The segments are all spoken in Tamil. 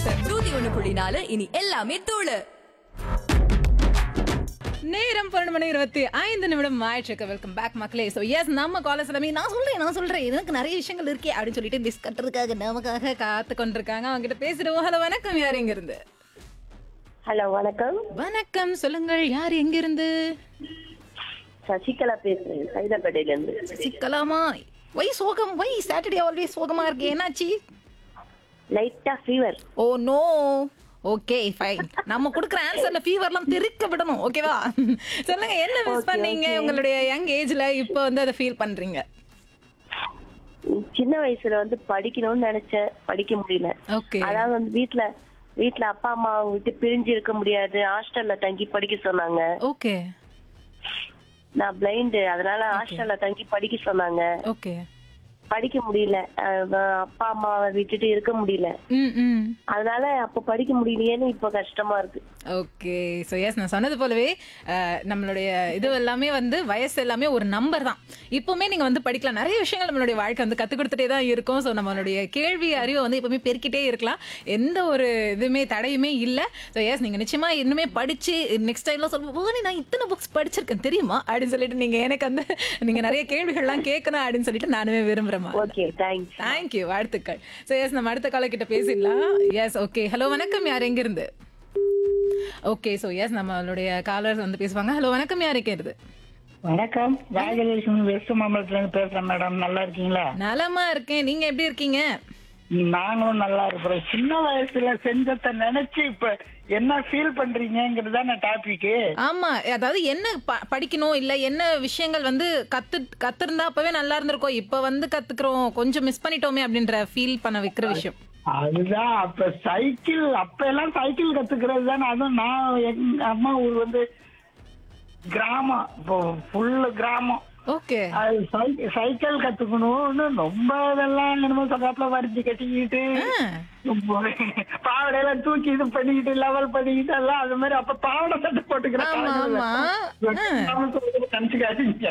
எஃப்எம் நூத்தி ஒண்ணு புள்ளி நாலு இனி எல்லாமே தூளு நேரம் பன்னெண்டு மணி இருபத்தி ஐந்து நிமிடம் ஆயிடுச்சு வெல்கம் பேக் மக்களே ஸோ எஸ் நம்ம காலேஜ் எல்லாமே நான் சொல்றேன் நான் சொல்றேன் எனக்கு நிறைய விஷயங்கள் இருக்கே அப்படின்னு சொல்லிட்டு டிஸ் கட்டுறதுக்காக நமக்காக காத்து கொண்டிருக்காங்க அவங்க கிட்ட பேசிடுவோம் ஹலோ வணக்கம் யார் எங்க இருந்து ஹலோ வணக்கம் வணக்கம் சொல்லுங்கள் யார் எங்க இருந்து சசிகலா பேசுறேன் சைதாப்பேட்டையில இருந்து சிக்கலாமா வை சோகம் வை சாட்டர்டே ஆல்வேஸ் சோகமா இருக்கு என்னாச்சு லைட்டா fever oh no okay fine நம்ம கொடுக்குற ஆன்சர்ல ஃபீவர்லாம் தெறிக்க விடணும் ஓகேவா சொல்லுங்க என்ன மிஸ் பண்ணீங்க உங்களுடைய யங் ஏஜ்ல இப்போ வந்து அதை ஃபீல் பண்றீங்க சின்ன வயசுல வந்து படிக்கணும்னு நினைச்சேன் படிக்க முடியல ஓகே அதாவது வந்து வீட்ல வீட்ல அப்பா அம்மா விட்டு பிரிஞ்சு இருக்க முடியாது ஹாஸ்டல்ல தங்கி படிக்க சொன்னாங்க ஓகே நான் பிளைண்டு அதனால ஹாஸ்டல்ல தங்கி படிக்க சொன்னாங்க ஓகே படிக்க முடியல அஹ் அப்பா அம்மாவை விட்டுட்டு இருக்க முடியல ம் ம் அதனால அப்ப படிக்க முடியலையேன்னு இப்ப கஷ்டமா இருக்கு ஓகே ஸோ எஸ் நான் சொன்னது போலவே அஹ், நம்மளுடைய இது எல்லாமே வந்து வயசு எல்லாமே ஒரு நம்பர் தான் இப்போவுமே நீங்கள் வந்து படிக்கலாம் நிறைய விஷயங்கள் நம்மளுடைய வாழ்க்கை வந்து கற்றுக் கொடுத்துட்டே தான் இருக்கும் ஸோ நம்மளுடைய கேள்வி அறிவை வந்து எப்பவுமே பெருக்கிட்டே இருக்கலாம் எந்த ஒரு இதுவுமே தடையுமே இல்லை ஸோ எஸ் நீங்கள் நிச்சயமாக இன்னுமே படித்து நெக்ஸ்ட் டைம்லாம் சொல்லுவோம் நான் இத்தனை புக்ஸ் படிச்சிருக்கேன் தெரியுமா அப்படின்னு சொல்லிட்டு நீங்கள் எனக்கு வந்து நீங்கள் நிறைய கேள்விகள்லாம் கேட்கணும் அப்படின்னு சொல்லிட்டு நானுமே விரும்புகிறேன் ஓகே தேங்க்ஸ் தேங்க்யூ வாழ்த்துக்கள் ஸோ எஸ் நம்ம அடுத்த கால கிட்ட பேசிடலாம் எஸ் ஓகே ஹலோ வணக்கம் யார் எங்கிருந்து ஓகே ஸோ எஸ் நம்மளுடைய காலர்ஸ் வந்து பேசுவாங்க ஹலோ வணக்கம் யார் இருக்கிறது வணக்கம் ராஜலட்சுமி வெஸ்ட் மாம்பலத்துல இருந்து பேசுறேன் மேடம் நல்லா இருக்கீங்களா நலமா இருக்கேன் நீங்க எப்படி இருக்கீங்க நாங்களும் நல்லா இருக்கிறோம் சின்ன வயசுல செஞ்சதை நினைச்சு இப்ப என்ன ஃபீல் பண்றீங்கிறது தானே டாபிக் ஆமா அதாவது என்ன ப- படிக்கணும் இல்ல என்ன விஷயங்கள் வந்து கத்து கத்திருந்தா அப்பவே நல்லா இருந்திருக்கும் இப்ப வந்து கத்துக்கிறோம் கொஞ்சம் மிஸ் பண்ணிட்டோமே அப்படின்ற ஃபீல் பண்ண வைக்கிற விஷயம் அதுதான் அப்ப சைக்கிள் அப்ப எல்லாம் சைக்கிள் கத்துக்கிறது தானே அதுவும் நான் எங்க அம்மா ஊர் வந்து கிராமம் இப்போ ஃபுல்லு கிராமம் ஓகே அது சை- சைக்கிள் கத்துக்கணும்னு ரொம்ப இதெல்லாம் என்னமோ சொல்லாப்புல வரிஞ்சு கட்டிக்கிட்டு பாவடையெல்லாம் தூக்கி இது பண்ணிக்கிட்டு லெவல் பண்ணிக்கிட்டு எல்லாம் அது மாதிரி அப்ப பாவடை சட்டை போட்டுக்கிற ஆமா ஆமா நினைச்சுக்காதீங்க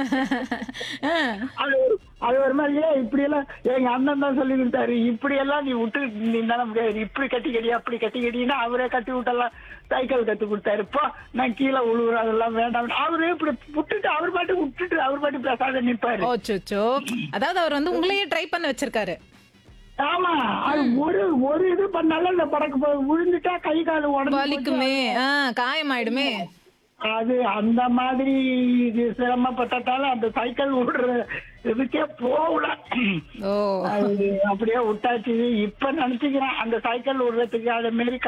அது ஒரு அது ஒரு மாதிரி ஏன் இப்படி எல்லாம் எங்க அண்ணன் தான் சொல்லி கொடுத்தாரு இப்படி எல்லாம் நீ விட்டு நீ தானே முடியாது இப்படி கட்டி கடி அப்படி கட்டி கடினா அவரே கட்டி விட்டெல்லாம் சைக்கிள் கத்து கொடுத்தாரு இப்போ நான் கீழே உழுவுற அதெல்லாம் வேண்டாம் அவரே இப்படி விட்டுட்டு அவர் பாட்டு விட்டுட்டு அவர் பாட்டு பேசாத நிப்பாரு ஓச்சோச்சோ அதாவது அவர் வந்து உங்களையே ட்ரை பண்ண வச்சிருக்காரு ஆமா அது ஒரு ஒரு இது பண்ணாலும் இந்த படக்கு போ- விழுந்துட்டா கை கால் உடம்பு வலிக்குமே ஆ காயமாயிடுமே அது அந்த மாதிரி இது சிரமப்பட்டதால அந்த சைக்கிள் விடுற இதுக்கே போகல ஓ அது அப்படியே விட்டாச்சு இப்ப நினைச்சுக்கிறேன் அந்த சைக்கிள் விடுறதுக்கு அதை மாரி